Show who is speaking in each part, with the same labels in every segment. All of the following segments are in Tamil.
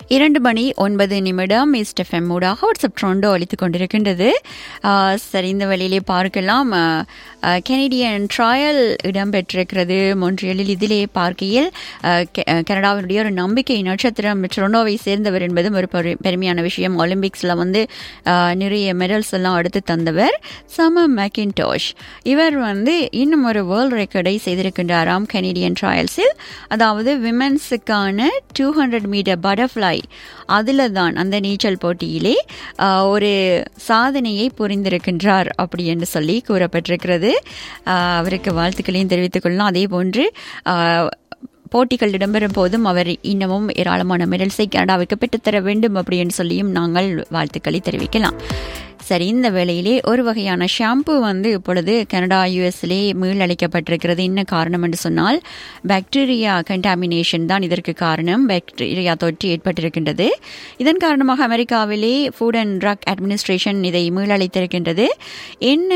Speaker 1: இரண்டு மணி ஒன்பது நிமிடம் ஈஸ்ட் எஃப்எம் ஊடாக வாட்ஸ்அப் ட்ரோண்டோ அளித்துக் கொண்டிருக்கின்றது ஆ, சரி இந்த வழியிலே பார்க்கலாம் ஆ, ஆ, கெனடியன் ட்ரையல் இடம்பெற்றிருக்கிறது மொன்றியலில் இதிலே பார்க்கையில் ஆ, கெ- ஆ, கனடாவினுடைய ஒரு நம்பிக்கை நட்சத்திரம் ட்ரோண்டோவை சேர்ந்தவர் என்பதும் ஒரு பெரு- பெருமையான விஷயம் ஒலிம்பிக்ஸில் வந்து ஆ, நிறைய மெடல்ஸ் எல்லாம் எடுத்து தந்தவர் சம மேக்கின்டோஷ் இவர் வந்து இன்னும் ஒரு வேர்ல்ட் ரெக்கார்டை செய்திருக்கின்றாராம் கெனடியன் ட்ரையல்ஸில் அதாவது விமென்ஸுக்கான டூ ஹண்ட்ரட் மீட்டர் பட்டர்ஃப்ளை அதில் தான் அந்த நீச்சல் போட்டியிலே ஆஹ், ஒரு சாதனையை புரிந்திருக்கின்றார் அப்படி என்று சொல்லி கூறப்பட்டிருக்கிறது ஆஹ், அவருக்கு வாழ்த்துக்களையும் தெரிவித்துக் கொள்ளலாம் அதே போன்று ஆஹ், போட்டிகள் இடம்பெறும் போதும் அவர் இன்னமும் ஏராளமான மெடல்ஸை கனடாவுக்கு பெற்றுத்தர வேண்டும் அப்படி என்று சொல்லியும் நாங்கள் வாழ்த்துக்களை தெரிவிக்கலாம் சரி இந்த வேளையிலே ஒரு வகையான ஷாம்பு வந்து இப்பொழுது கனடா யுஎஸ்லே மீளளிக்கப்பட்டிருக்கிறது என்ன காரணம் என்று சொன்னால் பாக்டீரியா கண்டாமினேஷன் தான் இதற்கு காரணம் பாக்டீரியா தொற்று ஏற்பட்டிருக்கின்றது இதன் காரணமாக அமெரிக்காவிலே ஃபுட் அண்ட் ட்ரக் அட்மினிஸ்ட்ரேஷன் இதை மீளளித்திருக்கின்றது என்ன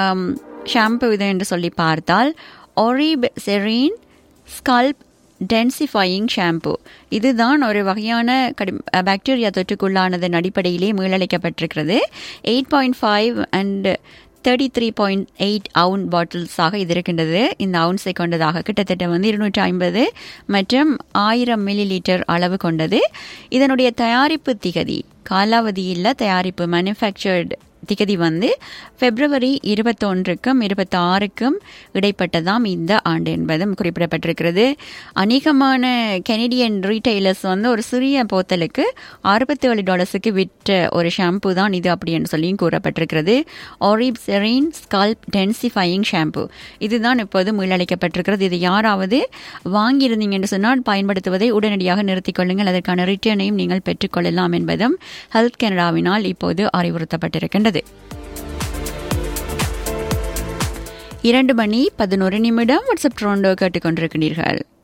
Speaker 1: ஷாம்பு இது என்று சொல்லி பார்த்தால் Oribe serene scalp densifying shampoo இதுதான் ஒரு வகையான கடி பாக்டீரியா தொற்றுக்குள்ளானதன் அடிப்படையிலே மீளளிக்கப்பட்டிருக்கிறது eight point five and thirty three point eight ounce பாட்டில்ஸாக இது இருக்கின்றது இந்த அவுன்ஸை கொண்டதாக கிட்டத்தட்ட வந்து இருநூற்றி ஐம்பது மற்றும் ஆயிரம் மில்லி லிட்டர் அளவு கொண்டது இதனுடைய தயாரிப்பு திகதி காலாவதி இல்ல தயாரிப்பு மேனுஃபேக்சர்டு திகதி வந்து பிப்ரவரி இருபத்தொன்றுக்கும் இருபத்தாறுக்கும் இடைப்பட்டதாம் இந்த ஆண்டு என்பதும் குறிப்பிடப்பட்டிருக்கிறது அநேகமான கெனடியன் ரீட்டைலர்ஸ் வந்து ஒரு சிறிய போத்தலுக்கு அறுபத்தேழு டாலர்ஸுக்கு விற்ற ஒரு ஷாம்பு தான் இது அப்படின்னு சொல்லியும் கூறப்பட்டிருக்கிறது Oribe serene scalp densifying shampoo இதுதான் இப்போது மீளளிக்கப்பட்டிருக்கிறது இது யாராவது வாங்கியிருந்தீங்க என்று சொன்னால் பயன்படுத்துவதை உடனடியாக நிறுத்திக் கொள்ளுங்கள் அதற்கான ரிட்டர்னையும் நீங்கள் பெற்றுக்கொள்ளலாம் என்பதும் ஹெல்த் கனடாவினால் இப்போது அறிவுறுத்தப்பட்டிருக்கின்றது இரண்டு மணி பதினோரு நிமிடம் வாட்ஸ்அப் ட்ரோண்டோ கேட்டுக்கொண்டிருக்கிறீர்கள்